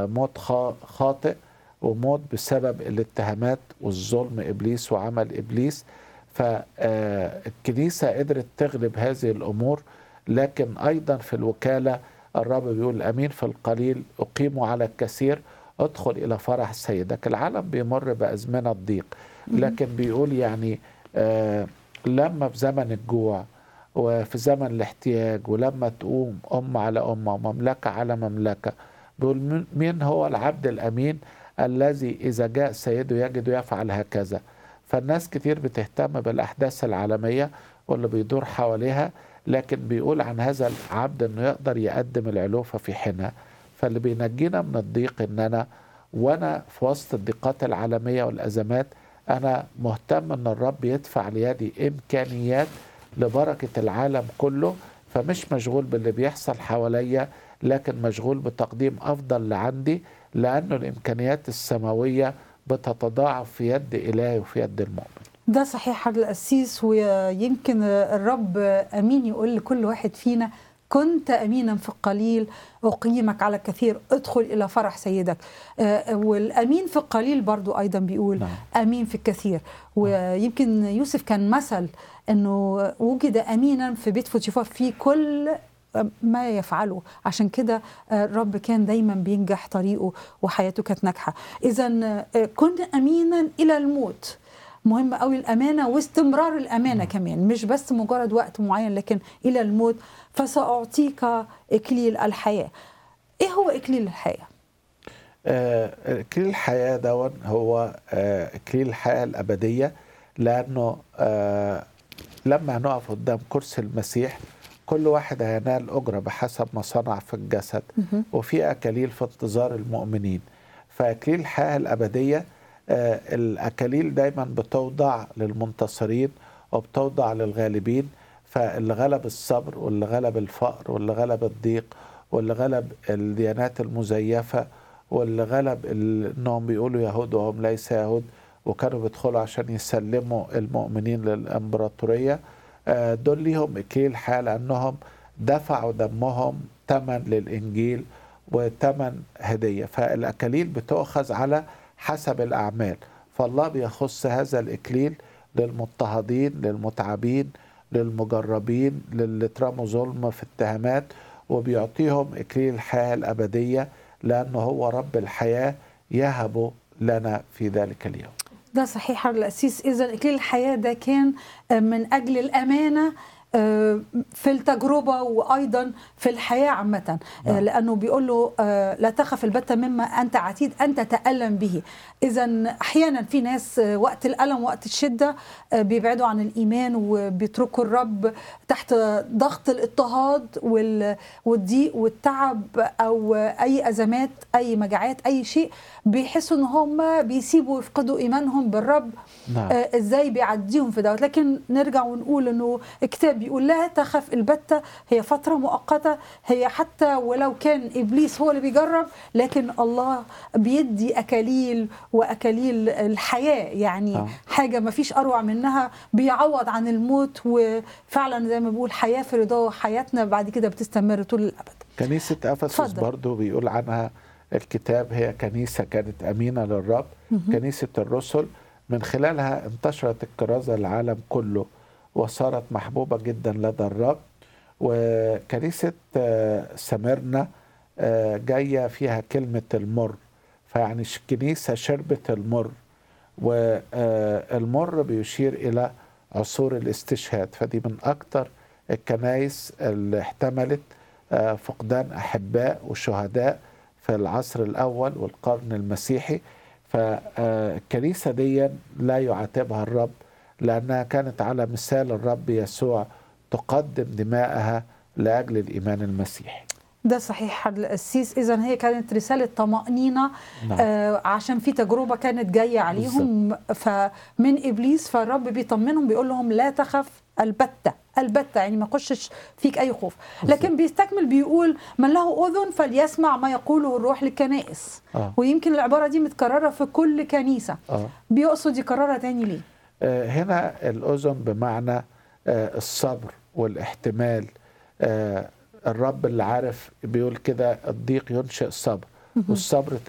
موت خا- خاطئ وموت بسبب الاتهامات والظلم ابليس وعمل ابليس فالكنيسه قدرت تغلب هذه الامور لكن ايضا في الوكاله الرب بيقول امين في القليل اقيم على الكثير ادخل الى فرح سيدك العالم بيمر بازمنه ضيق لكن بيقول يعني آه لما في زمن الجوع وفي زمن الاحتياج ولما تقوم أم على أمة ومملكة على مملكة بيقول مين- مين هو العبد الأمين الذي إذا جاء سيده يجد يفعل هكذا فالناس كتير بتهتم بالأحداث العالمية واللي بيدور حواليها لكن بيقول عن هذا العبد أنه يقدر يقدم العلوفة في حينها فاللي بينجينا من الضيق إن أنا وأنا في وسط الضيقات العالمية والأزمات أنا مهتم أن الرب يدفع ليدي إمكانيات لبركة العالم كله فمش مشغول باللي بيحصل حواليا لكن مشغول بتقديم أفضل لعندي لأنه الإمكانيات السماوية بتتضاعف في يد إلهي وفي يد المؤمن ده صحيح حضرة القسيس ويمكن الرب امين يقول لكل واحد فينا كنت امينا في القليل اقيمك على الكثير ادخل الى فرح سيدك آه، والامين في القليل برضو ايضا بيقول نعم. امين في الكثير ويمكن يوسف كان مثل انه وجد امينا في بيت فوتيفار في كل ما يفعله عشان كده الرب كان دايما بينجح طريقه وحياته كانت ناجحه اذا كن امينا الى الموت مهم قوي الامانه واستمرار الامانه كمان مش بس مجرد وقت معين لكن الى الموت فساعطيك اكليل الحياه ايه هو اكليل الحياه آه، اكليل الحياه دون هو آه، اكليل الحياه الابديه لانه آه، لما هنقف قدام كرسي المسيح كل واحد هينال اجره بحسب ما صنع في الجسد وفي اكاليل في انتظار المؤمنين فاكليل الحياه الابديه آه، الاكاليل دايما بتوضع للمنتصرين وبتوضع للغالبين فاللي غلب الصبر واللي غلب الفقر واللي غلب الضيق واللي غلب الديانات المزيفه واللي غلب ال- انهم بيقولوا يهود وهم ليس يهود وكانوا بيدخلوا عشان يسلموا المؤمنين للامبراطوريه آه، دول ليهم اكليل حياه لانهم دفعوا دمهم ثمن للانجيل وثمن هديه فالاكاليل بتؤخذ على حسب الاعمال فالله بيخص هذا الاكليل للمضطهدين للمتعبين للمجربين للي اترموا ظلم في اتهامات وبيعطيهم اكليل الحياه الابديه لانه هو رب الحياه يهب لنا في ذلك اليوم ده صحيح حضرة القسيس اذا اكليل الحياه ده كان من اجل الامانه آه، في التجربة وأيضا في الحياة عامة آه، نعم. لأنه بيقول له آه، لا تخف البتة مما أنت عتيد أن تتألم به إذا أحيانا في ناس آه، وقت الألم وقت الشدة آه، بيبعدوا عن الإيمان وبيتركوا الرب تحت ضغط الاضطهاد وال- والضيق والتعب أو أي أزمات أي مجاعات أي شيء بيحسوا إن هم بيسيبوا يفقدوا إيمانهم بالرب نعم آه، ازاي بيعديهم في دوت لكن نرجع ونقول انه الكتاب بيقول لا تخف البتة هي فترة مؤقتة هي حتى ولو كان ابليس هو اللي بيجرب لكن الله بيدي اكاليل واكاليل الحياة يعني آه. حاجة ما فيش اروع منها بيعوض عن الموت وفعلا زي ما بيقول حياة في رضاه حياتنا بعد كده بتستمر طول الابد كنيسة أفسس اتفضل. برضو بيقول عنها الكتاب هي كنيسة كانت أمينة للرب كنيسة الرسل من خلالها انتشرت الكرازة العالم كله وصارت محبوبة جدا لدى الرب وكنيسة آه، سميرنا آه، جاية فيها كلمة المر فيعني ش- كنيسة شربت المر والمر بيشير إلى عصور الاستشهاد فدي من أكتر الكنائس اللي احتملت آه، فقدان أحباء وشهداء في العصر الأول والقرن المسيحي فالكنيسة دي لا يعاتبها الرب لأنها كانت على مثال الرب يسوع تقدم دماءها لأجل الإيمان المسيحي ده صحيح حضرة القسيس اذا هي كانت رساله طمانينه نعم. آه عشان في تجربه كانت جايه عليهم فمن ابليس فالرب بيطمنهم بيقول لهم لا تخف البته البته يعني ما يخشش فيك اي خوف لكن بيستكمل بيقول من له اذن فليسمع ما يقوله الروح للكنائس آه. ويمكن العباره دي متكرره في كل كنيسه آه. بيقصد يكررها تاني ليه آه، هنا الأذن بمعنى آه، الصبر والاحتمال آه، الرب اللي عارف بيقول كده الضيق ينشئ الصبر والصبر